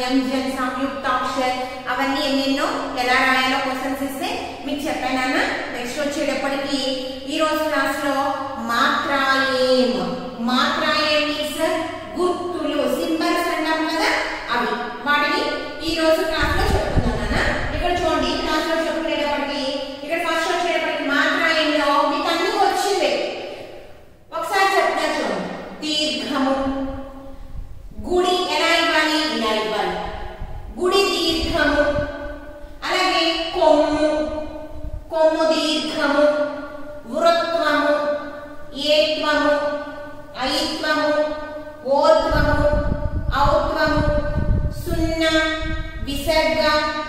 వ్యంజన్ సంయుక్తాక్షర్ అవన్నీ ఎన్నెన్నో ఎలా రాయాలో క్వశ్చన్స్ ఇస్తే మీకు చెప్పానన్నా నెక్స్ట్ వచ్చేటప్పటికి ఈ రోజు క్లాస్ లో మాత్రాయేం మాత్రాయేం మీన్స్ గుర్తులు సింబల్స్ అంటాం కదా అవి వాటిని ఈ రోజు క్లాస్ లో చెప్తున్నానన్నా ఇక్కడ చూడండి క్లాస్ లో చెప్పుకునేటప్పటికి ఇక్కడ ఫస్ట్ వచ్చేటప్పటికి మాత్రాయంలో మీకు అన్ని వచ్చింది ఒకసారి చెప్తా చూడండి దీర్ఘము గుడి ఎలా ఇవ్వాలి ఇలా ఇవ్వాలి గుడి దీర్ఘము అలాగే కొమ్ము కొమ్ము దీర్ఘము వృత్వము ఏత్వము ఐత్వము ఓత్వము ఔత్వము సున్నా విసర్గ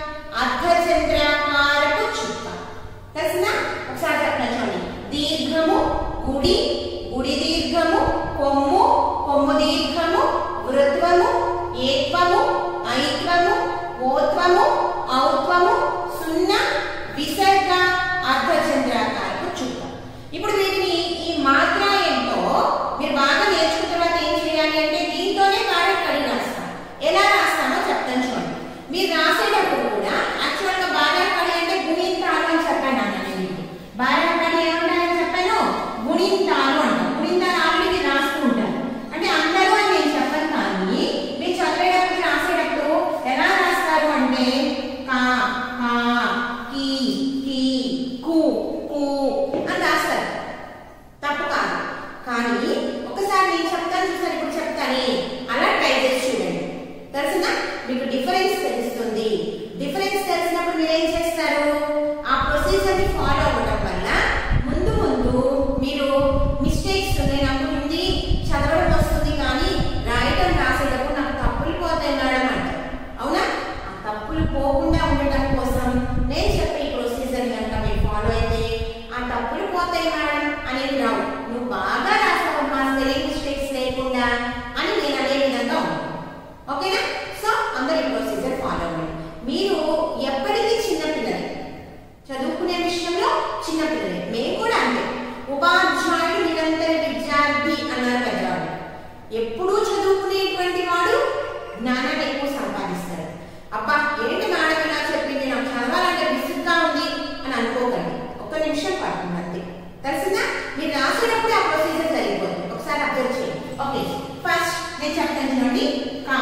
అర్ధచంద్రాకారపు చుక్క తెలిసిందా ఒకసారి చెప్పండి చూడండి దీర్ఘము గుడి గుడి దీర్ఘము కొమ్ము కొమ్ము దీర్ఘము వృత్వము ఏత్వము ఐత్వము ఓత్వము ఔత్వము సున్నా విసర్గ అర్ధచంద్రాకారపు చుక్క ఇప్పుడు వీటిని ఈ మాత్రాయంతో మీరు బాగా నేర్చుకున్న తర్వాత ఏం చేయాలి అంటే దీంతోనే కారెక్ట్ కడిగి రాస్తాం ఎలా రాస్తామో చెప్తాను చూడండి మీరు రాసేటప్పుడు కూడా యాక్చువల్ గా బాగా కడి అంటే గుణింతాలు అని చెప్పాను అన్న నేను మీకు బాగా కడి ఏమంటారని చెప్పాను గుణింతాలు అంట గుణింతాలు ఆల్రెడీ రాస్తూ ఉంటారు అంటే అందరూ అని నేను చెప్పను కానీ మీరు చదివేటప్పుడు రాసేటప్పుడు ఎలా రాస్తారు అంటే కా కా కి కి కు కు అని రాస్తారు తప్పు కాదు కానీ ఒకసారి నేను చెప్తాను చూసాను ఇప్పుడు చెప్తానే అలా ట్రై చేసి చూడండి తెలిసిందా మీకు డిఫరెన్స్ తెలుస్తుంది డిఫరెన్స్ తెలిసినప్పుడు మీరు ఏం చేస్తారు ఆ ప్రొసీజర్ ని ఫాలో అవ్వడం వల్ల ముందు ముందు మీరు మిస్టేక్స్ ఉన్నాయి నాకు హిందీ చదవడం వస్తుంది కానీ రాయటం రాసేటప్పుడు నాకు తప్పులు పోతాయి మేడం అంటారు అవునా ఆ తప్పులు పోకుండా ఉండటం కోసం నేను చెప్పే ఈ ప్రొసీజర్ కనుక మీరు ఫాలో అయితే ఆ తప్పులు పోతాయి మేడం అనేది రావు నువ్వు బాగా రాసావమ్మా స్పెల్లింగ్ మిస్టేక్స్ లేకుండా అని నేను అనే విధంగా ఉంటాను ఓకేనా సో అందరు ఈ ప్రొసీజర్ ఫాలో అవ్వండి మీరు ఎప్పటికీ చిన్నపిల్లలే చదువుకునే విషయంలో చిన్నపిల్లలే మేము కూడా అంతే ఉపాధ్యాయుడు నిరంతర విద్యార్థి అన్నారు పెద్దవాడు ఎప్పుడూ చదువుకునేటువంటి వాడు జ్ఞానాన్ని ఎక్కువ సంపాదిస్తాడు అబ్బా ఏంటి మేడం ఇలా చెప్పింది నాకు చదవాలంటే విసుగ్గా ఉంది అని అనుకోకండి ఒక్క నిమిషం పడుతుంది అంతే తెలిసిందా మీరు రాసేటప్పుడు ఆ ప్రొసీజర్ జరిగిపోతుంది ఒకసారి అబ్జర్వ్ చేయండి ఓకే ఫస్ట్ నేను చెప్తాను చూడండి కా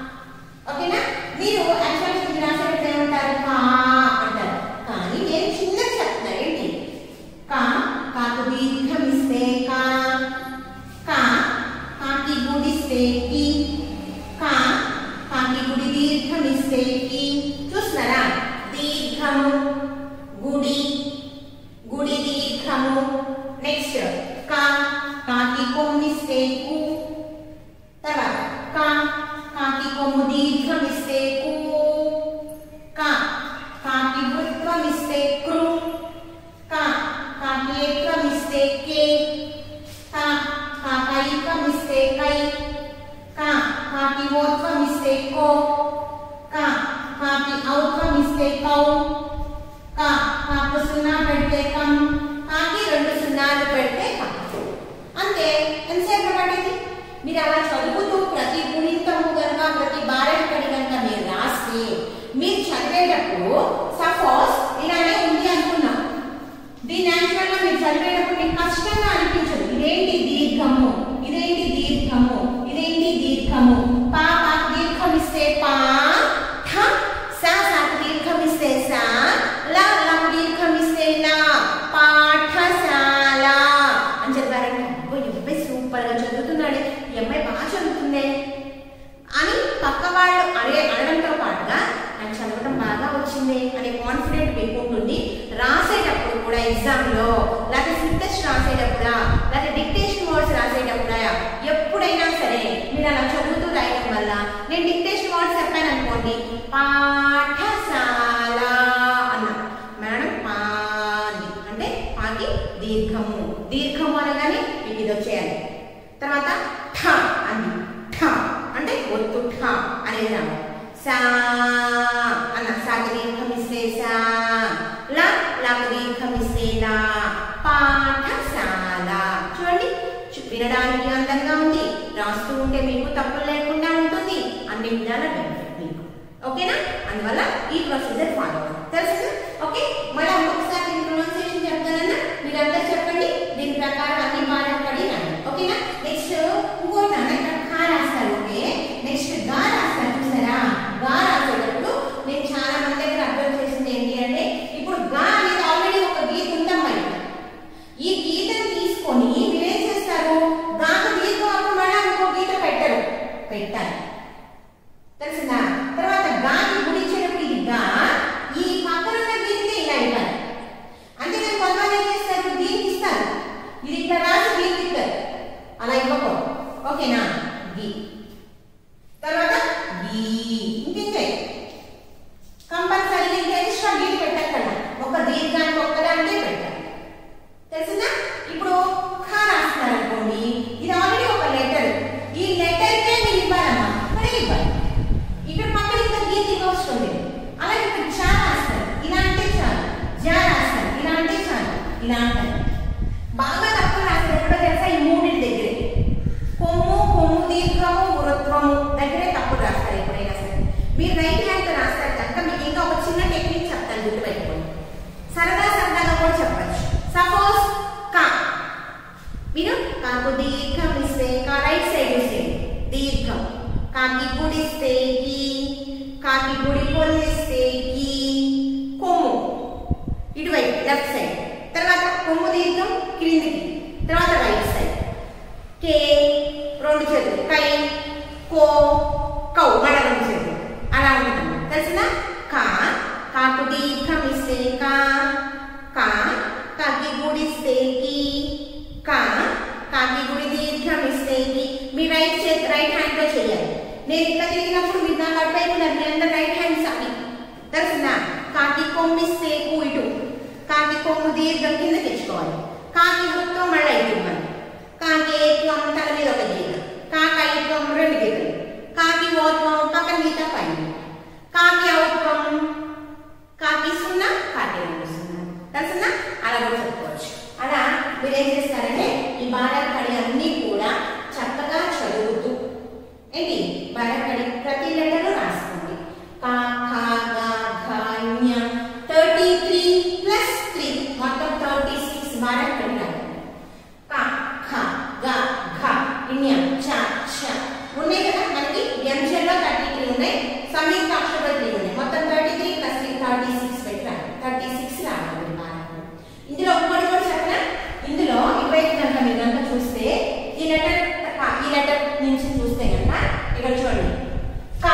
ఓకేనా మీరు యాక్చువల్గా మీరు రాసేటప్పుడు ఏమంటారు కా అంటారు కానీ నేను చిన్నగా చెప్తున్నా ఏంటి కా కాకు దీర్ఘం ఇస్తే కా కా కాకి గుడిస్తే కి కా కాకి గుడి దీర్ఘం ఇస్తే కి చూస్తున్నారా దీర్ఘము గుడి గుడి దీర్ఘము నెక్స్ట్ కా కాకి కొమ్మిస్తే కు తర్వాత కా కాకి కొమ్ము దీర్ఘం ఇస్తే కు కా కాకి వృత్వం ఇస్తే కృ కా కాకి ఏత్వం ఇస్తే కే కా కాకైత్వం ఇస్తే కై కా కాకి ఓత్వం ఇస్తే కో కా కాకి ఔత్వం ఇస్తే కౌ కా కాకు సున్నా పెడితే కం కాకి రెండు సున్నాలు పెడితే కం అంతే ఎంతసేపు పట్టింది మీరు అలా చదువుతూ ప్రతి గుణితము కనుక ప్రతి భారత కడి కనుక మీరు రాస్తే మీరు చదివేటప్పుడు సపోజ్ ఇలానే ఉంది అనుకున్నాం దీని యాక్చువల్ గా మీరు చదివేటప్పుడు మీకు కష్టంగా అనిపించదు ఇదేంటి దీర్ఘము ఇదేంటి దీర్ఘము ఇదేంటి దీర్ఘము పా పాకు దీర్ఘం ఇస్తే పా ఠ సా సాకు దీర్ఘం ఇస్తే సా లా లకు దీర్ఘం ఇస్తే లా పాఠశాల అని చెప్పారంటే అబ్బో ఈ అబ్బాయి సూపర్ గా చదువుతున్నాడే ఈ అమ్మాయి బాగా చదువుతుందే అని పక్క వాళ్ళు అడే అనడంతో పాటుగా నాకు చదవడం బాగా వచ్చింది అనే కాన్ఫిడెంట్ మీకు ఉంటుంది రాసేటప్పుడు కూడా ఎగ్జామ్ లో లేకపోతే స్లిప్ టెస్ట్ రాసేటప్పుడా లేకపోతే డిక్టేషన్ వర్డ్స్ రాసేటప్పుడా ఎప్పుడైనా సరే మీరు అలా చదువుతూ రాయడం వల్ల నేను డిక్టేషన్ వర్డ్స్ చెప్పాను అనుకోండి పాఠశాల అన్న మేడం పాది అంటే పాకి దీర్ఘము దీర్ఘము అనగానే మీకు ఇది వచ్చేయాలి తర్వాత ఠ అని ఠ అంటే ఒత్తు ఠ అనేది రావాలి సా అన్న సాకి దీర్ఘం ఇస్తే సా లా లాకు దీర్ఘం ఇస్తే లా పాఠశాల ఓకేనా అందువల్ల ఈ ప్రొసీజర్ ఫాలో తెలుసు ఓకే మళ్ళీ ఇంకొకసారి దీని ప్రొనౌన్సియేషన్ చెప్తానన్నా మీరందరూ చెప్పండి దీని ప్రకారం అన్ని బాగా పడి రండి ఓకేనా నెక్స్ట్ ఇంకోటి నాన్న ఇక్కడ ఖా రాస్తారు ఓకే నెక్స్ట్ గా రాస్తారు చూసారా గా రాసేటప్పుడు నేను చాలా మంది దగ్గర అబ్జర్వ్ చేసింది ఏంటి అంటే ఇప్పుడు గా అనేది ఆల్రెడీ ఒక గీత ఉందమ్మా ఇక్కడ. ఈ గీతను తీసుకొని మీరు ఏం చేస్తారు గాకు దీర్ఘం అప్పుడు మళ్ళీ ఇంకో గీత పెట్టరు పెట్టాలి తెలిసిందా తర్వాత గాకి గుడించేటప్పుడు ఇది గా ఈ పక్కన ఉన్న గీతనే ఇలా ఇవ్వాలి అంతేకాని కొంతమంది ఏం చేస్తారు దీనికి ఇస్తారు ఇది ఇట్లా రాసి దీనికి ఇస్తారు అలా ఇవ్వకూడదు ఓకేనా గి తర్వాత గి ఇంకింతే కంపల్సరీ ఇంకా ఎక్స్ట్రా గీత పెట్టక్కర్లా ఒక దీర్ఘానికి ఒక్కదానికే పెట్టాలి తెలిసిందా ఇప్పుడు ఖా రాస్తున్నారు అనుకోండి ఇది ఆల్రెడీ ఒక లెటర్ ఈ లెటర్ కే మీరు ఇవ్వాలమ్మా మరి ఇవ్వాలి ఇక్కడ పక్కన ఇంకా గీత ఇవ్వవసరం లేదు అలాగే ఇక్కడ చా రాస్తారు ఇలా అంటే చాలు జా రాస్తారు ఇలా అంటే చాలు ఇలా అంటారు బాగా తక్కువ రాస్తారు ఎక్కడో తెలుసా ఈ మూడింటి దగ్గరే కొమ్ము కొమ్ము దీర్ఘము వృత్వము దగ్గరే తప్పు రాస్తారు ఎప్పుడైనా సరే మీరు రైట్ హ్యాండ్ రాస్తారు కనుక మీకు ఇంకా ఒక చిన్న టెక్నిక్ చెప్తాను గుర్తుపెట్టుకోండి సరదా సరదాగా కూడా చెప్పచ్చు సపోజ్ కా మీరు కాకు దీర్ఘం ఇస్తే కా రైట్ సైడ్ ఇస్తే దీర్ఘం కాకి గుడిస్తే ఈ కాకి గుడి పొల్లిస్తే ఈ కొమ్ము ఇటువైపు లెఫ్ట్ సైడ్ తర్వాత కొమ్ము దీర్ఘం క్రిందికి తర్వాత రైట్ సైడ్ కే రెండు చేతులు కై కో కౌ మళ్ళా రెండు చేతులు అలా ఉంటుంది తెలిసిందా కా కాకు దీర్ఘం ఇస్తే కా కా కాకి గుడిస్తే కి కా కాకి గుడి దీర్ఘం ఇస్తే కి మీ రైట్ చేతి రైట్ హ్యాండ్ లో చేయాలి నేను ఇట్లా తిరిగినప్పుడు మీరు నాకు అటువైపు ఉన్నారు మీ అందరు రైట్ హ్యాండ్స్ అవి తెలిసిందా కాకి కొమ్మిస్తే కు ఇటు కాకి కొమ్ము దీర్ఘం కింద తెచ్చుకోవాలి కాకి వృత్తం మళ్ళీ ఇటు ఇవ్వాలి కాకి ఏత్వం తల మీద ఒక గీత కాక ఐత్వం రెండు గీతలు కాకి ఓత్వం పక్కన గీత పైన కాకి ఔత్వం కాకి సున్నా కాకి రెండు సున్నా తెలిసిందా అలా కూడా చెప్పుకోవచ్చు అలా మీరు ఏం చేస్తారంటే ఈ బాలకడి అన్ని కూడా చక్కగా చదువుతూ ఏంటి బాలకడి ప్రతి లెటరు రాసుకోండి కా ఖా గా ఘ ఞ థర్టీ త్రీ ప్లస్ త్రీ మొత్తం థర్టీ సిక్స్ బాలకడి రాయండి క ఖ గ ఘ ఇణ్య చ ష ఉన్నాయి కదా మనకి వ్యంజన్లో థర్టీ త్రీ ఉన్నాయి సంయుక్త అక్షర త్రీ ఉన్నాయి మొత్తం thirty three plus three thirty six పెట్టాలి థర్టీ సిక్స్ రావాలి బాలకడి ఇందులో ఒక్కటి కూడా చెప్పనా ఇందులో ఇటువైపు కనుక మీరు కనుక చూస్తే ఈ లెటర్ ఈ లెటర్ నుంచి చూస్తే కనుక ఇక్కడ చూడండి క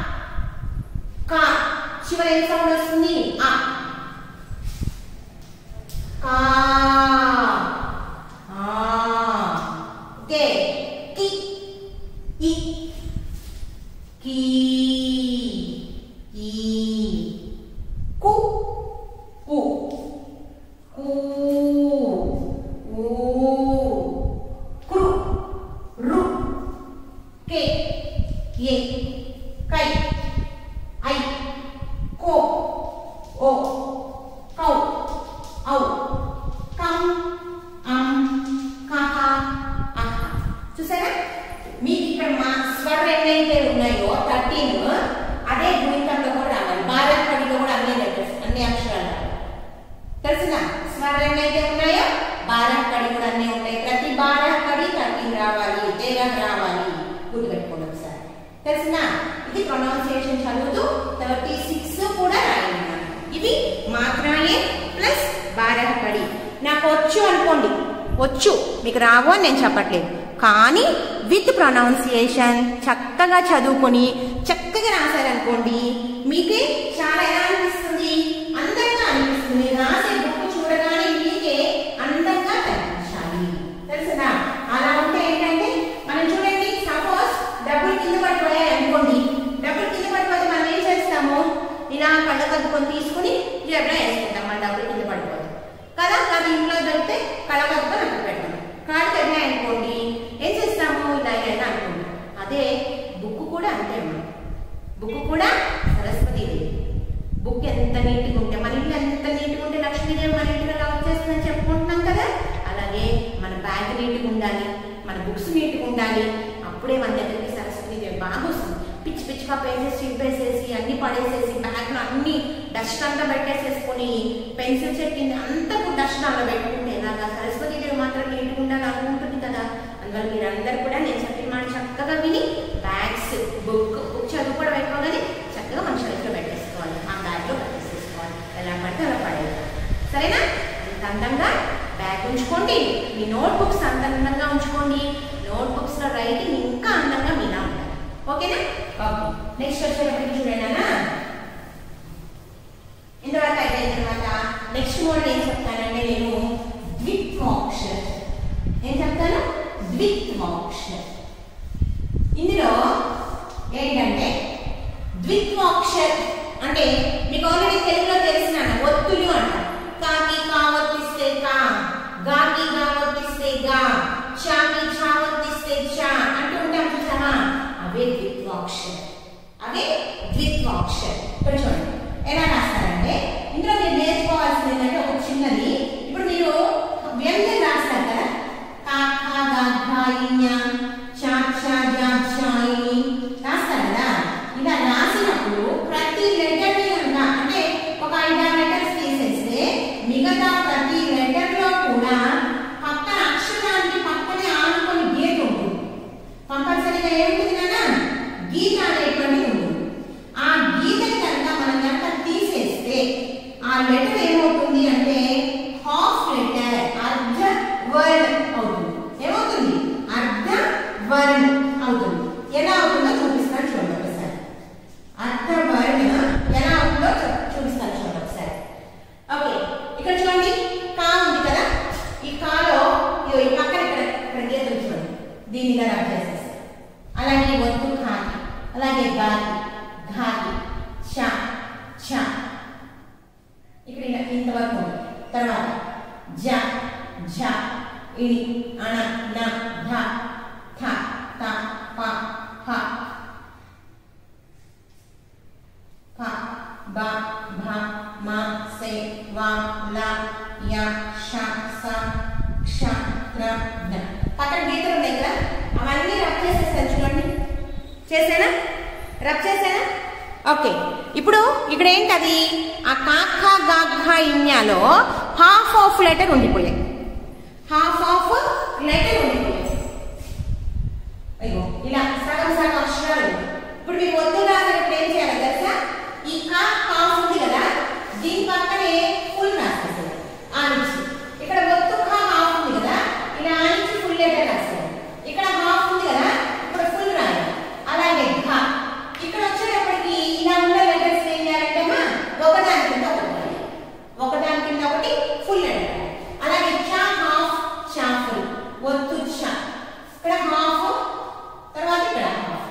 క చివరి ఏం సౌండ్ వస్తుంది ఆ కా ఆ ఓకే కి ఇ కీ ఈ కు కు కు ఊ కృ రు కే ఏ కై ఐ కో ఓ కౌ ఔ కం అం కహ అహ చూసారా మీకు ఇక్కడ మా స్వరం ఎన్నైతే ఉన్నాయో థర్టీన్ అదే గుణితంలో కూడా రావాలి భారత్ పడిలో కూడా అన్ని లెటర్స్ అన్ని అక్షరాలు రావాలి తెలిసిన స్వరం ఎన్నైతే ఉన్నాయో భారత్ కడి కూడా అన్నీ ఉంటాయి ప్రతి భారత్ కడి థర్టీన్ రావాలి తేరహ్ రావాలి గుర్తుపెట్టుకోండి ఒకసారి తెలిసిన ఇది ప్రొనౌన్సియేషన్ చదువుతూ థర్టీ సిక్స్ కూడా రాయండి ఇవి మాత్రాయే ప్లస్ భారత్ కడి నాకు వచ్చు అనుకోండి వచ్చు మీకు రావు అని నేను చెప్పట్లేదు కానీ విత్ ప్రొనౌన్సియేషన్ చక్కగా చదువుకొని చక్కగా రాశారనుకోండి మీకే చాలా ఎలా అనిపిస్తుంది అందంగా అనిపిస్తుంది రాసే బుక్ చూడగానే మీకే అందంగా కనిపించాలి తెలుసునా అలా ఉంటే ఏంటంటే మనం చూడండి సపోజ్ డబ్బులు కింద పడిపోయాయి అనుకోండి డబ్బులు కింద పడిపోతే మనం ఏం చేస్తాము ఇలా కళ్ళ కద్దుకొని తీసుకుని జేబులో వేసుకుంటాం మన డబ్బులు కింద పడిపోతే కదా అది ఇంట్లో దొరికితే కళ్ళ కద్దుకొని అక్కడ పెడతాం కాళ్ళు తగ్గినాయి అనుకోండి ఏం చేస్తాము ఇలా ఇలా అనుకోండి అదే బుక్ కూడా అంతే అమ్మా బుక్ కూడా సరస్వతీదేవి బుక్ ఎంత నీట్గా ఉంటే మన ఇల్లు ఎంత నీట్గా ఉంటే లక్ష్మీదేవి మన ఇంటికి అలా వచ్చేస్తుందని చెప్పుకుంటున్నాం కదా అలాగే మన బ్యాగ్ నీట్గా ఉండాలి మన బుక్స్ నీట్గా ఉండాలి అప్పుడే మన దగ్గరికి సరస్వతీదేవి బాగా వస్తుంది పిచ్చి పిచ్చి పిచ్చిగా పేజెస్ చింపేసేసి అన్ని పడేసేసి బ్యాగ్లో అన్ని డస్ట్ అంతా పెట్టేసేసుకొని పెన్సిల్ సెట్ కింద అంతా డస్ట్ అలా పెట్టుకుంటే ఎలాగా సరస్వతి దేవి మాత్రం నీట్గా ఉండాలి అనుకుంటుంది కదా అందువల్ల మీరందరూ కూడా నేను చెప్పిన మాట చక్కగా విని బ్యాగ్స్ బుక్ బుక్ చదువుకోవడం అయిపోగానే చక్కగా మన షెల్ఫ్లో పెట్టేసుకోవాలి ఆ బ్యాగ్లో పెట్టేసేసుకోవాలి ఎలా పడితే అలా పడేది సరేనా అంత అందంగా బ్యాగ్ ఉంచుకోండి మీ నోట్ బుక్స్ అంత అందంగా ఉంచుకోండి నోట్ బుక్స్ లో రైటింగ్ ఇంకా అందంగా మీలా ఉండాలి ఓకేనా ఓకే నెక్స్ట్ వచ్చేటప్పటికి చూడండి అన్న ఇంతవరకు అయిపోయిన తర్వాత నెక్స్ట్ మోడల్ ఏం చెప్తానంటే నేను ద్విత్వాక్షర్ ఏం చెప్తాను ద్విత్వాక్షర్ ఇందులో ఏంటంటే ద్విత్వాక్షర్ అంటే మీకు ఆల్రెడీ తెలుగులో తెలిసిన ఒత్తులు అంటారు కాకి కావత్తిస్తే కా గాకి గావత్తిస్తే గా చాకి చావత్తిస్తే చా అంటూ ఉంటాం చూసామా అవే ద్విత్వాక్షర్ అవే ద్విత్వాక్షర్ ఇక్కడ చూడండి ఎలా రాస్తారంటే ఇందులో మీరు నేర్చుకోవాల్సింది ఏంటంటే ఒక చిన్నది ఇప్పుడు మీరు వ్యంజన రాస్తారు కదా కా ఖా గా ఘా ఇ ఞ చా చా జా చా ఇ రాస్తారు కదా ఇలా రాసినప్పుడు ప్రతి లెటర్ ని కనుక అంటే ఒక ఐదారు లెటర్స్ తీసేస్తే మిగతా ప్రతి లెటర్ లో కూడా పక్కన అక్షరానికి పక్కనే ఆనుకొని గీత ఉంటుంది కంపల్సరీగా ఏముంటుంది కదా గీత అనేటువంటిది ఉంటుంది ఆ గీతని కనుక మనం కనుక తీసేస్తే ఆ లెటర్ ఏమవుతుంది అంటే హాఫ్ లెటర్ అర్ధ వర్డ్ అవుతుంది ఏమవుతుంది అర్ధ వర్డ్ అవుతుంది ఎలా అవుతుందో చూపిస్తాను చూడండి ఒకసారి అర్ధ వర్డ్ ఎలా అవుతుందో చూ- చూపిస్తాను చూడండి ఒకసారి ఓకే ఇక్కడ చూడండి కా ఉంది కదా ఈ కాలో ఇగో ఈ పక్కన ఇక్కడ ఇక్కడ గీతలు చూడండి దీన్ని ఇలా రబ్ చేసేస్తాం అలాగే ఒత్తు ఖాకి అలాగే గాకి ఘాకి షా ఛ ఇక్కడ ఇలా ఇంతవరకు ఉంది తర్వాత జ ఝ ఇడి అణ న ధ థ త ప ఫ ఫ బ భ మ సె వ ల య ష స క్ష త్ర న పక్కన గీతలు ఉన్నాయి కదా అవన్నీ రబ్ చేసేసాను చూడండి చేసానా రబ్ చేసానా ఓకే ఇప్పుడు ఇక్కడ ఏంటది ఆ కాఖ గాఘ ఇన్యాలో హాఫ్ ఆఫ్ లెటర్ ఉండిపోయాయి హాఫ్ ఆఫ్ లెటర్ ఉండిపోయాయి అయ్యో ఇలా సగం సగం అక్షరాలు ఇప్పుడు మీరు ఒత్తు రాసినప్పుడు ఏం చేయాలి తెలుసా ఈ కా హాఫ్ ఉంది కదా దీని పక్కనే ఫుల్ రాసేసారు ఆనించి ఇక్కడ ఒత్తు కా హాఫ్ ఉంది కదా ఇలా ఆనించి ఫుల్ లెటర్ రాస్తారు ఇక్కడ హాఫ్ ఉంది కదా ఇప్పుడు ఫుల్ రాయాలి అలాగే ఘ ఇక్కడ వచ్చేటప్పటికి ఇలా ఉన్న లెటర్స్ ఏం చేయాలంటే అమ్మా ఒకదాని కింద ఒకటి రాయాలి. ఒకదాని కింద ఒకటి ఫుల్ లెటర్ రాయాలి. అలాగే చ హాఫ్ చ ఫుల్ ఒత్తు చ ఇక్కడ హాఫ్ తర్వాత ఇక్కడ హాఫ్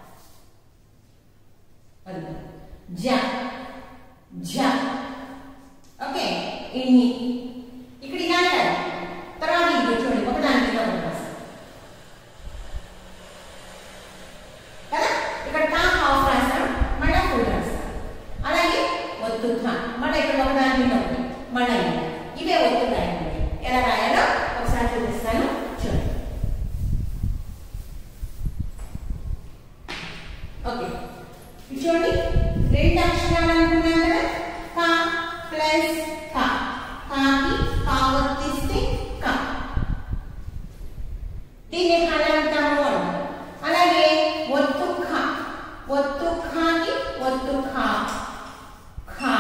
అది జ జ ఓకే ఇన్ని ఇక్కడ ఇలా రాయాలి. తర్వాత ఇది చూడండి ఒకదాని కింద ఒకటి రాస్తాం కదా ఇక్కడ కా హాఫ్ రాస్తాం మళ్ళీ ఫుల్ రాస్తాం అలాగే ఒత్తు థా మళ్ళీ ఇక్కడ ఒక దాని మీద ఒకటి మళ్ళీ ఇలా. ఇవే ఒత్తు రాయండి ఎలా రాయాలో ఒకసారి చూపిస్తాను చూడండి ఓకే ఇది చూడండి రెండు అక్షరాలు అనుకున్నాం కదా కా ప్లస్ కా కాకి కావర్తిస్తే కా దీన్ని హలంతము అంటారు అలాగే ఒత్తు ఖ ఒత్తు ఖాకి ఒత్తు ఖా ఖా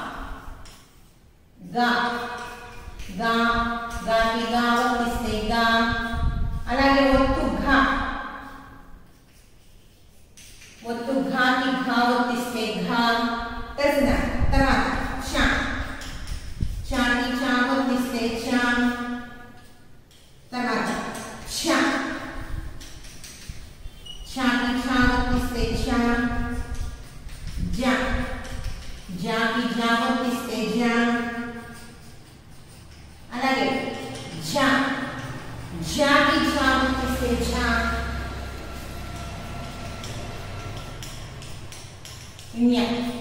గా గా గాకి గా వర్తిస్తే గా అలాగే ఒత్తు ఘ ఒత్తు ఘాకి ఘా వర్తిస్తే ఘా తెలిసిందా తర్వాత షా షాకి చా వర్తిస్తే చా తర్వాత ఛ ఛాకి ఛా వర్తిస్తే ఛ జ జాకి జా వర్తిస్తే జ అలాగే ఝ జాకి ఝా వర్తిస్తే ఝ న్య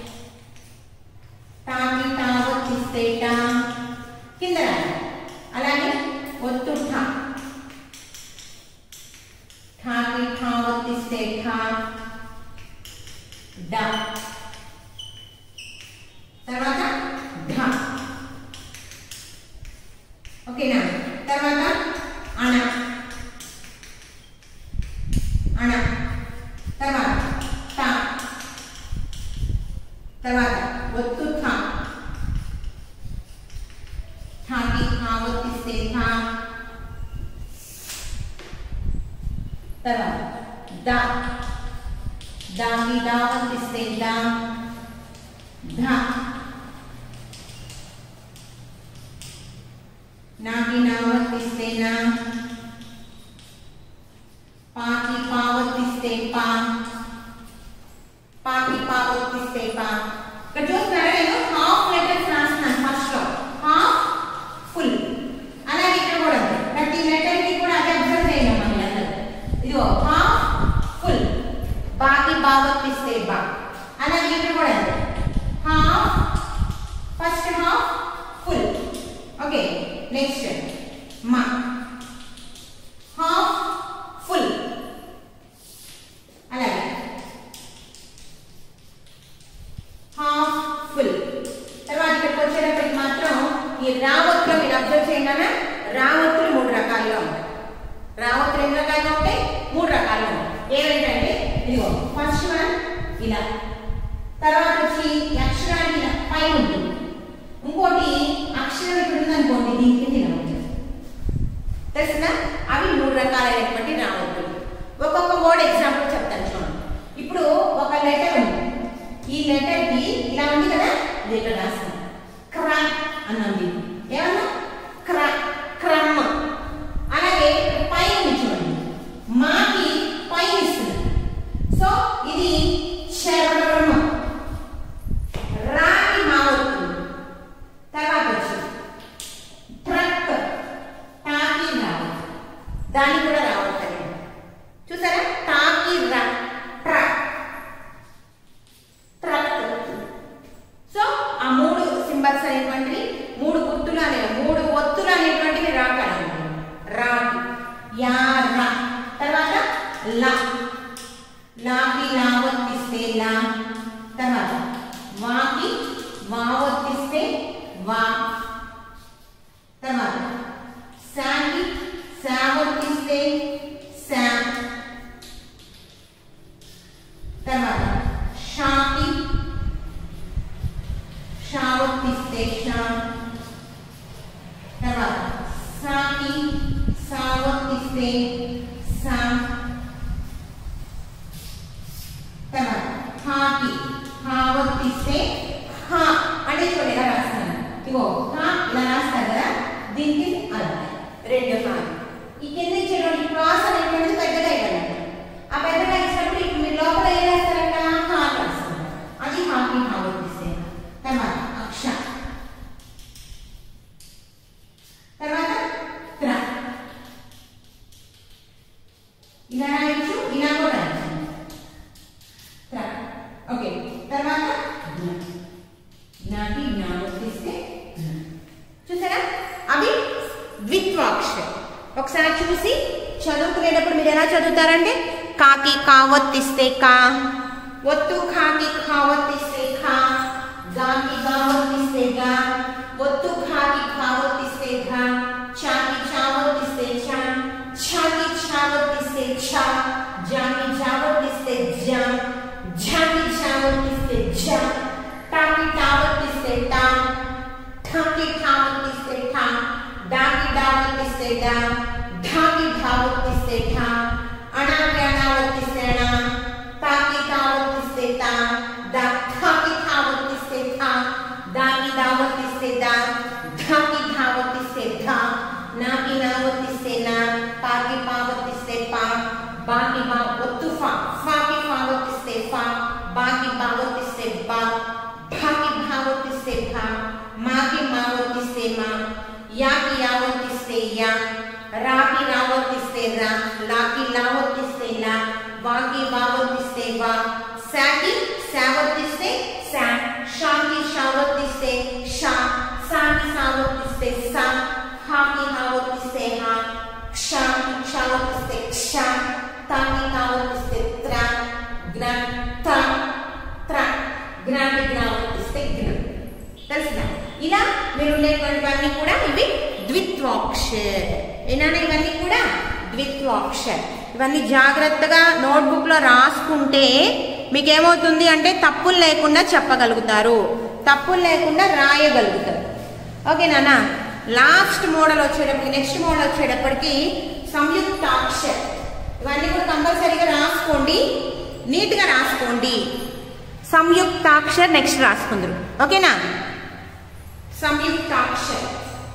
టాకి టా వర్తిస్తే టా కింద రాయాలి అలాగే ఒత్తు ఠ ఠాకి ఠా వర్తిస్తే ఠా తర్వాత ద దాకి దా వర్తిస్తే ద ధ నాకి నా వర్తిస్తే నా పాకి పా వర్తిస్తే పా పాకి పా వర్తిస్తే పా ఇక్కడ చూస్తున్నారా నేను హాఫ్ లెటర్స్ రాస్తున్నాను ఫస్ట్ లో హాఫ్ ఫుల్ అలాగే ఇక్కడ కూడా ఉంది. ప్రతి లెటర్ కి కూడా అదే అబ్జర్వ్ చేయండి మన అందరూ ఇదిగో హాఫ్ ఫుల్ బాకి బా వర్తిస్తే బా అలాగే ఇక్కడ కూడా ఉంది. Half first half full okay next మా హాఫ్ ఫుల్ అలాగే హాఫ్ ఫుల్ తర్వాత ఇక్కడికి వచ్చేటప్పటికి మాత్రం ఈ రావత్తులు మీరు అబ్జర్వ్ చేయగానే రావత్తులు మూడు రకాలుగా ఉంటాయి రావత్తులు ఎన్ని రకాలుగా ఉంటాయి మూడు రకాలుగా ఉంటాయి ఏమిటంటే ఇదిగో ఫస్ట్ వన్ ఇలా తర్వాత వచ్చి ఈ అక్షరానికి ఇలా పైన ఉంటుంది ఇంకోటి అక్షరం ఇక్కడ ఉందనుకోండి దీని కింద ఇలా ఉంటుంది తెలిసిందా అవి మూడు రకాలైనటువంటి రావత్తులు ఒక్కొక్క వర్డ్ ఎగ్జాంపుల్ చెప్తాను చూడండి ఇప్పుడు ఒక లెటర్ ఉంది ఈ లెటర్ కి ఇలా ఉంది కదా ఇది ఇక్కడ రాస్తాను క్ర అన్నది ఏమన్నా క్ర క్రమ అలాగే పై ఉంది చూడండి మాకి పై ఇస్తుంది సో ఇది శరణ రాకి మా అవుతుంది తర్వాత వచ్చి ట్రక్ టాకి రావు దానికి కూడా రావట్లేదు చూసారా టాకి రా ట్రక్ ట్రక్ సో ఆ మూడు సింబల్స్ అనేటువంటివి మూడు గుర్తులు అనే మూడు ఒత్తులు అనేటువంటివి రాకాలి రా యా రా తర్వాత లా లాకి లా ఒత్తిస్తే లా తర్వాత వాకి వా ఒత్తిస్తే వా తర్వాత సాకి సా ఒత్తిస్తే సా తర్వాత షాకి షా ఒత్తిస్తే షా తర్వాత సాకి సా ఒత్తిస్తే సా తర్వాత హాకి హా ఒత్తిస్తే హా అంటే చూడండి ఎలా రాస్తాను ఇగో హా ఇలా రాస్తారు కదా దీనికి అలా రెండు హా ఈ కింద ఇచ్చేటువంటి క్రాస్ అనేటువంటిది పెద్దగా ఇవ్వండి ఆ పెద్దగా ఇచ్చినప్పుడు ఇప్పుడు మీరు లోపల ఏం రాస్తారంట హా రాస్తారు అది హాకి హా ఒత్తిస్తే తర్వాత అక్ష తర్వాత త్ర ఇలా రాయొచ్చు ఇలా కూడా రాయొచ్చు త్ర ఓకే తర్వాత జ్ఞ. జ్ఞాకి జ్ఞా వర్తిస్తే జ్ఞ. చూసారా అవి ద్విత్వాక్షరం ఒకసారి చూసి చదువుకునేటప్పుడు మీరు ఎలా చదువుతారంటే కాకి కా ఒత్తిస్తే కా ఒత్తు ఖాకి ఖా ఒత్తిస్తే ఖా గాకి గా ఒత్తిస్తే గా ఒత్తు ఖాకి ఖా ఒత్తిస్తే ఘా చాకి చా ఒత్తిస్తే చా ఛాకి ఛా ఒత్తిస్తే ఛా జాకి జా ఒత్తిస్తే జా ఝాకి ఝా ఒత్తిస్తే ఝా టాకి టా ఒత్తిస్తే టా ఠాకి ఠా ఒత్తిస్తే ఠా డాకి డా ఒత్తిస్తే డా ఢాకి ఢా ఒత్తిస్తే ఠా అణాకి అణా ఒత్తిస్తే అణా తాకి తా ఒత్తిస్తే తా దా ఠాకి ఠా ఒత్తిస్తే ఠా దాకి దా ఒత్తిస్తే దా ఢాకి ఢా ఒత్తిస్తే ధా నాకి నా ఒత్తిస్తే నా పాకి పా ఒత్తిస్తే పా బాకి బా ఒత్తు ఫా ఫాకి ఫా ఒత్తిస్తే ఫా బాకి బా ఒత్తిస్తే బా భాకి భా ఒత్తిస్తే భా మాకి మా ఒత్తిస్తే మా యాకి యా ఒత్తిస్తే యా రాకి రా ఒత్తిస్తే రా లాకి లా ఒత్తిస్తే లా వాకి వా ఒత్తిస్తే వా సాకి సా ఒత్తిస్తే సా షాకి షా ఒత్తిస్తే షా సాకి సా ఒత్తిస్తే సా హాకి హా ఒత్తిస్తే హా క్షాకి క్షా ఒత్తిస్తే క్షా తాకి తా ఒత్తిస్తే త్ర జ్ఞ త త్ర జ్ఞాని జ్ఞా ఒత్తిస్తే జ్ఞ తెలిసిందా ఇలా మీరు ఉండేటువంటివన్నీ కూడా ఇవి ద్విత్వాక్షర్ ఏనానా ఇవన్నీ కూడా ద్విత్వాక్షర్ ఇవన్నీ జాగ్రత్తగా నోట్బుక్లో రాసుకుంటే మీకు ఏమవుతుంది అంటే తప్పులు లేకుండా చెప్పగలుగుతారు తప్పులు లేకుండా రాయగలుగుతారు ఓకే నాన్న లాస్ట్ మోడల్ వచ్చేటప్పటికి నెక్స్ట్ మోడల్ వచ్చేటప్పటికి సంయుక్తాక్షర్ ఇవన్నీ కూడా కంపల్సరీగా రాసుకోండి నీట్గా రాసుకోండి సంయుక్తాక్షర్ నెక్స్ట్ రాసుకుందరు ఓకేనా సంయుక్తాక్షర్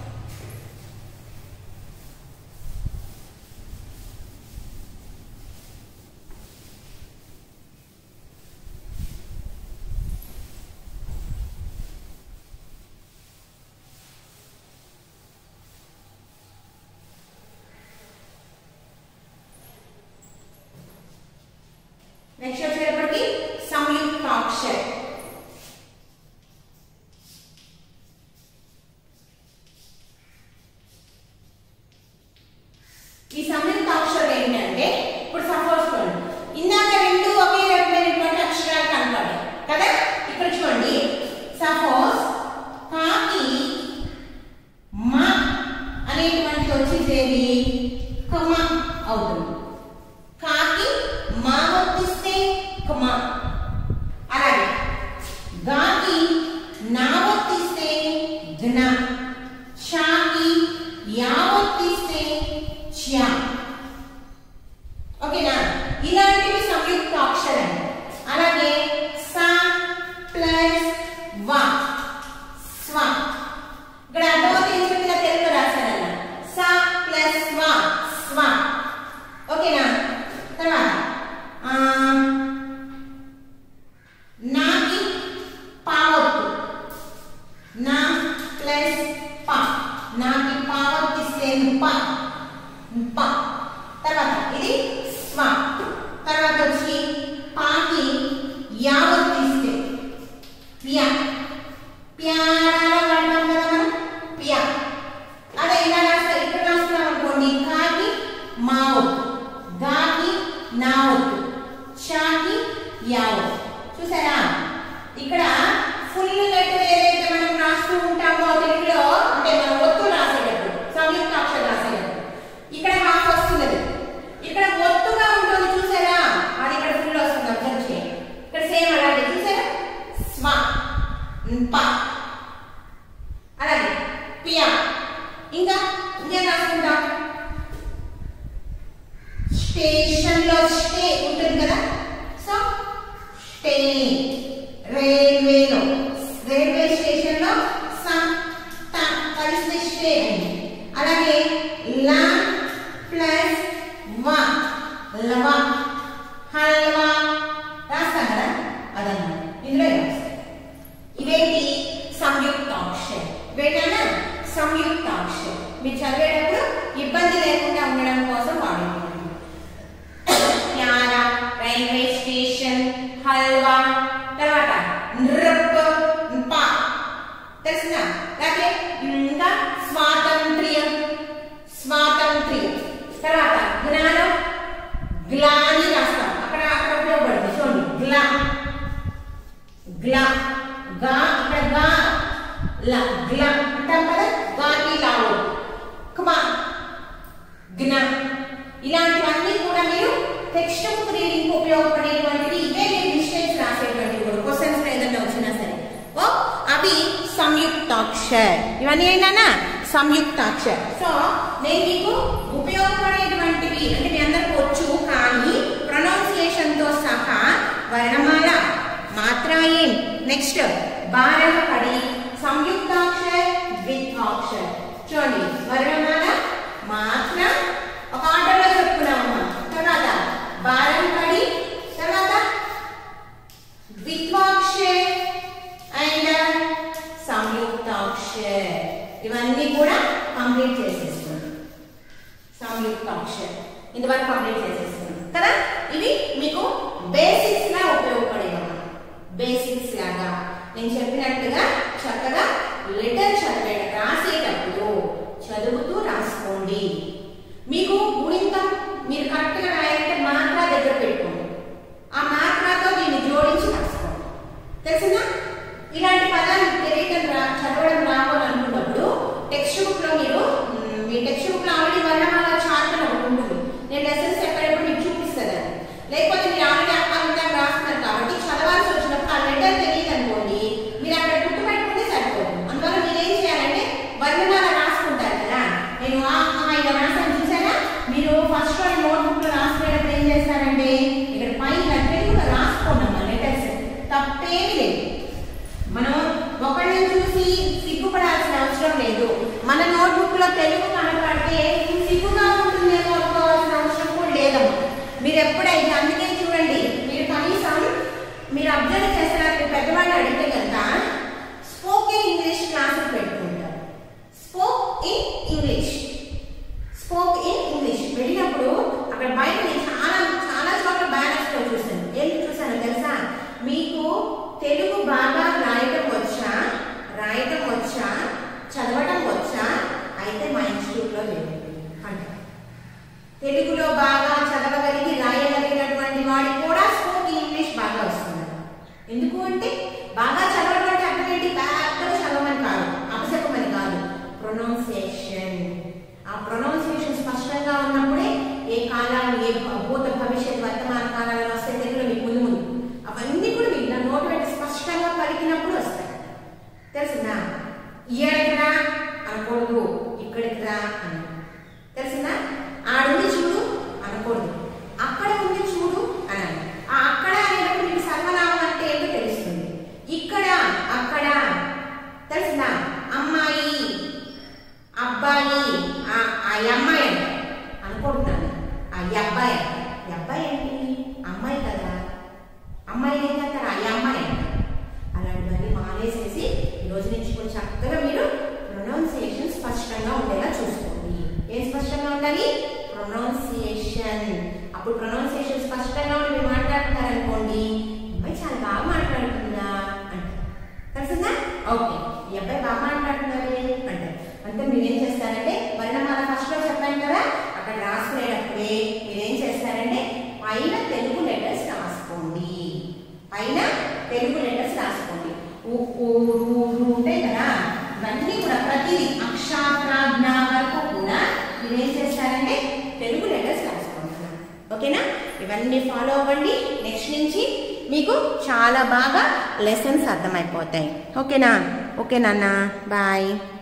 నెక్స్ట్ వచ్చేటప్పటికి సంయుక్తాక్షర్ ఈ సంయుక్తాక్షరం ఏంటంటే ఇప్పుడు సపోజ్ చూడండి ఇందాక రెండు ఒకే రకమైనటువంటి అక్షరాలు కనపడాయి కదా ఇక్కడ చూడండి సపోజ్ కాకి మా అనేటువంటిది వచ్చేసేది కమ అవుతుంది కాకి మా వర్తిస్తే కమ అలాగే గాకి నా వర్తిస్తే జ్ఞ షాకి యా వర్తిస్తే చ్యా ఓకేనా ఇలాంటివి సంయుక్త అక్షరం అలాగే స ప్లస్ వ స్వ ఇక్కడ అర్థమవుతుంది ఇన్స్పెక్టర్ తెలుగు రాశారన్న స ప్లస్ వ స్వ ఓకేనా తర్వాత ఆ, నాకి పావత్తు నా ప్లస్ ప నాకి పావత్తిస్తే ప ప తర్వాత ఇది స్వ తర్వాత వచ్చి పాకి యావత్తిస్తే ప్య ప్యారాల వాడతాం కదా మనం ప్య అదే ఇలా రాస్తారు ఇక్కడ రాస్తున్నాం అనుకోండి కాకి మావత్తు గాకి నావత్తు షాకి యావత్తు చూసారా ఇక్కడ ఫుల్ లెటర్ ఏదైతే మనం రాస్తూ ఉంటామో తెలుగులో అంటే మనం ఒత్తు రాసేటప్పుడు సంయుక్త అక్షరం రాసేటప్పుడు ఇక్కడ హాఫ్ వస్తున్నది ఇక్కడ ఒత్తుగా ఉంటుంది చూసారా అది ఇక్కడ ఫుల్ వస్తుంది అబ్జర్వ్ చేయండి ఇక్కడ సేమ్ అలాగే చూసారా స్వ ప అలాగే పియా ఇంకా ఇంకేం రాసుకుంటాం స్టేషన్ లో స్టే ఉంటుంది కదా సో స్టే రైల్వేలో రైల్వే స్టేషన్ లో స త కలిసి స్టే అయింది అలాగే లా ప్లస్ వ లవ హల్వా రాస్తాం కదా అదన్నమాట ఇందులో రాస్తాం ఇవేంటి సంయుక్తాక్షర్ వేటనా సంయుక్తాక్షర్ మీరు చదివేటప్పుడు ఇబ్బంది లేకుండా ఉండడం కోసం వాడుకోండి ప్యారా రైల్వే స్టేషన్ హల్వా తర్వాత నృప్ ప తెలిసిందా లేకపోతే ఇంకా స్వాతంత్ర్యం స్వాతంత్ర్యం తర్వాత జ్ఞానం గ్లాని రాస్తాం అక్కడ అక్కడ ఉపయోగపడుతుంది చూడండి గ్లా గ్లా గా ఇక్కడ గా ల గ్లా అంటాం కదా గాకి లావు కమా జ్ఞ ఇలాంటివన్నీ కూడా మీరు టెక్స్ట్ బుక్ రీడింగ్ ఉపయోగపడేటువంటివి ఇవే మీరు మిస్టేక్స్ రాసేటువంటివి కూడా క్వశ్చన్స్ ఏదైనా వచ్చినా సరే ఓ అవి సంయుక్తాక్షర్ ఇవన్నీ ఏంటన్నా సంయుక్తాక్షర్ సో నేను మీకు ఉపయోగపడేటువంటివి అంటే మీ అందరికి వచ్చు కానీ ప్రొనౌన్సియేషన్ తో సహా వర్ణమాల మాత్రాయేం నెక్స్ట్ బారహ పడి సంయుక్తాక్షర్ ద్విత్వాక్షర్ చూడండి వర్ణమాల మాత్ర ఒక ఆర్డర్లో చెప్పుకున్నామమ్మా తర్వాత బారం పడి తర్వాత ద్విత్వాక్షర్ అండ్ సంయుక్తాక్షర్ ఇవన్నీ కూడా కంప్లీట్ చేసేస్తున్నాం సంయుక్తాక్షర్ ఇంతవరకు కంప్లీట్ చేసేస్తున్నాం కదా ఇవి మీకు బేసిక్స్ లా ఉపయోగపడేవమ్మా బేసిక్స్ లాగా నేను చెప్పినట్టుగా చక్కగా లెటర్ చదివే రాసేటప్పుడు చదువుతూ రాసుకోండి మీకు గుణింతం మీరు కరెక్ట్ గా రాయాలంటే మాత్ర దగ్గర పెట్టుకోండి ఆ మాత్రతో దీన్ని జోడించి రాసుకోండి తెలిసిందా ఇలాంటి పదాలు తెలియటం రా చదవడం రావాలి అనుకున్నప్పుడు టెక్స్ట్ బుక్ లో మీరు మ్, మీ టెక్స్ట్ బుక్ లో ఆల్రెడీ వర్ణమాల చార్ట్ అని ఒకటి ఉంటుంది నేను లెసన్స్ ఎక్కడెప్పుడు మీకు చూపిస్తుంది అది లేకపోతే మీరు ఆల్రెడీ అక్కడ రాస్తున్నారు కాబట్టి చదవాల్సి వచ్చినప్పుడు ఆ లెటర్ తెలియదు అనుకోండి మీరు అక్కడ గుర్తు పెట్టుకుంటే సరిపోతుంది అయితే మా ఇన్స్టిట్యూట్లో చేయండి అంటారు తెలుగులో బాగా చదవగలిగి రాయగలిగినటువంటి వాడికి కూడా స్పోకెన్ ఇంగ్లీష్ బాగా వస్తుంది ఎందుకు అంటే బాగా చదవడం అంటే అర్థం ఏంటి పెద్దగా చదవమని కాదు అపశకమని కాదు ప్రొనౌన్సియేషన్ ఆ ప్రొనౌన్సియేషన్ స్పష్టంగా ఉన్నప్పుడే ఏ కాలాలు ఏ భూత భవిష్యత్ వర్తమాన కాలాలు వస్తే తెలుగులో మీకు ముందు ముందు అవన్నీ కూడా మీకు నా నోటి వెంట స్పష్టంగా పలికినప్పుడు వస్తాయి తెలిసిందా ఇక్కడికి రా అనకూడదు ఇక్కడికి రా అని తెలిసిందా ఆడుంది చూడు అనకూడదు అక్కడ ఉంది చూడు అనాలి ఆ అక్కడ అనేటప్పుడు మీకు సర్వనామం అంటే ఏంటో తెలుస్తుంది ఇక్కడ అక్కడ తెలిసిందా అమ్మాయి అబ్బాయి ఆ ఆ అమ్మాయి అంట అనుకుంటున్నాను ఆ ఈ అబ్బాయి అంట. ఈ అబ్బాయి ఏంటి అమ్మాయి కదా అమ్మాయి ఏం చేస్తారు ఆ ఈ అమ్మాయి అంట అలాంటివన్నీ మానేసేసి ఈ రోజు నుంచి కొంచెం చక్కగా మీరు ప్రొనౌన్సియేషన్ స్పష్టంగా ఉండేలా చూసుకోండి ఏం స్పష్టంగా ఉండాలి ప్రొనౌన్సియేషన్ అప్పుడు ప్రొనౌన్సియేషన్ స్పష్టంగా ఉండి మీరు మాట్లాడతారనుకోండి అమ్మాయి చాలా బాగా మాట్లాడుతుందా అంటే తెలిసిందా ఓకే ఈ అబ్బాయి బాగా మాట్లాడుతున్నారు అంటే అంటే మీరు ఏం చేస్తారంటే వర్ణమాల ఫస్ట్ లో చెప్పాను కదా అక్కడ రాసుకునేటప్పుడే మీరు ఏం చేస్తారంటే పైన తెలుగు లెటర్స్ రాసుకోండి పైన తెలుగు లెటర్స్ రాసుకోండి ఊ, ఊ, రు, రు ఉంటాయి కదా ఇవన్నీ కూడా ప్రతిదీ అక్షాజ్ఞ వరకు కూడా మీరు ఏం చేస్తారంటే తెలుగు లెటర్స్ రాసుకుంటున్నారు ఓకేనా ఇవన్నీ ఫాలో అవ్వండి నెక్స్ట్ నుంచి మీకు చాలా బాగా లెసన్స్ అర్థమైపోతాయి ఓకేనా ఓకే నాన్న బాయ్